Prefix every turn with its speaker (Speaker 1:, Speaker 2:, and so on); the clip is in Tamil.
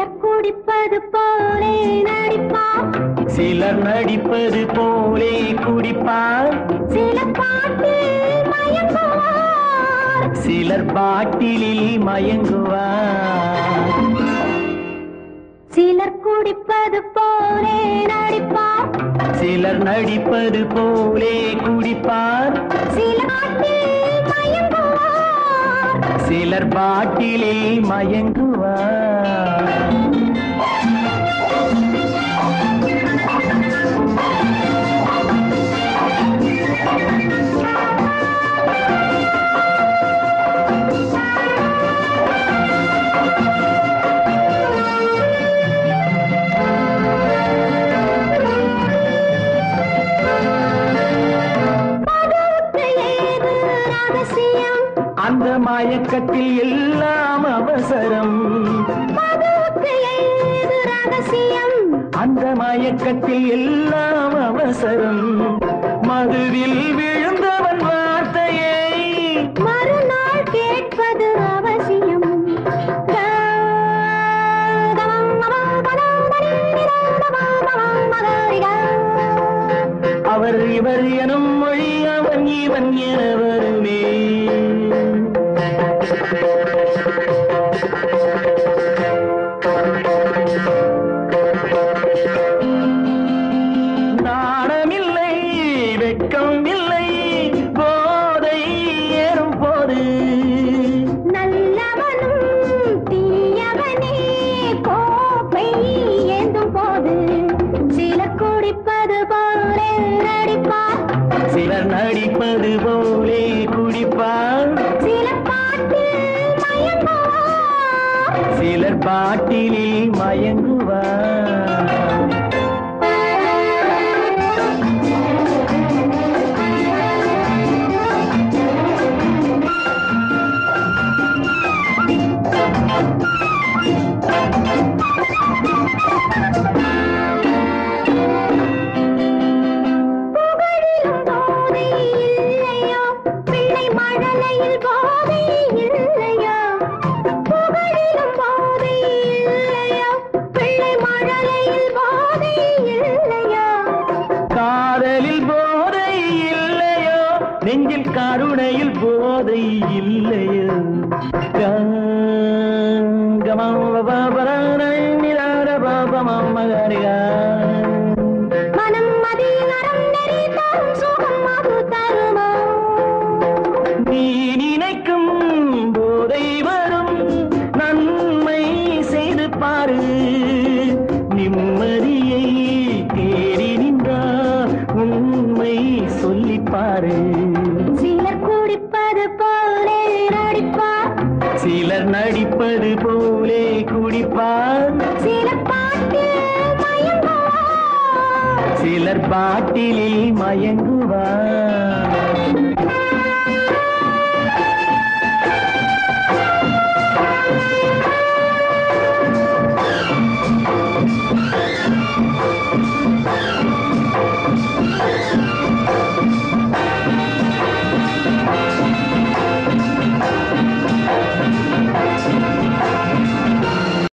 Speaker 1: சிலர் குடிப்பது போலே நடிப்பார்
Speaker 2: சிலர் நடிப்பது போலே குடிப்பார்
Speaker 1: சில பாட்டில் மயங்குவார்
Speaker 2: சிலர் பாட்டிலில் மயங்குவார்
Speaker 1: சிலர் குடிப்பது போலே நடிப்பார்
Speaker 2: சிலர் நடிப்பது போலே குடிப்பார்
Speaker 1: சில பாட்டில் மயங்குவார்
Speaker 2: சிலர் பாட்டிலில் மயங்குவார்
Speaker 1: மதுவுக்கு ஏது ரகசியம்
Speaker 2: அந்த மயக்கத்தில் எல்லாம் அவசரம்
Speaker 1: மதுவுக்கு ஏது ரகசியம்
Speaker 2: அந்த மயக்கத்தில் எல்லாம் அவசரம் மதுவில் விழுந்தவன் வார்த்தையை
Speaker 1: மறுநாள் கேட்பது அவசியம்
Speaker 2: அவர் இவர் எனும் மொழி அவன் இவன் என வருமே நாணமில்லை வெட்கம் இல்லை போதை ஏறும் போது
Speaker 1: நல்லவனும் தீயவனே கோப்பை ஏந்தும் போது சிலர் குடிப்பது போலே நடிப்பார்
Speaker 2: சிலர் நடிப்பது போலே குடிப்பார்
Speaker 1: சில பாட்டில் மயங்குவார்
Speaker 2: சிலர் பாட்டிலில் மயங்குவார்
Speaker 1: புகழிலும் போதை இல்லையோ பிள்ளை மழலையில் போதை இல்லையோ புகழிலும் போதை இல்லையோ பிள்ளை மழலையில் போதை இல்லையோ
Speaker 2: காதலில் போதை இல்லையோ நெஞ்சில் கருணையில் போதை இல்லையோ
Speaker 1: மனம் மதியரம் நெறித்தாலும் சுகம் அது தருமோ
Speaker 2: நீ நினைக்கும் போதை வரும் நன்மை செய்து பாரு நிம்மதியை தேடி நின்றார் உண்மை சொல்லிப் பாரு
Speaker 1: சிலர் குடிப்பது போலே நடிப்பார்
Speaker 2: சிலர் நடிப்பது போலே குடிப்பார்
Speaker 1: சில பாட்டில் மயங்குவார்
Speaker 2: சிலர் பாட்டிலில் மயங்குவார்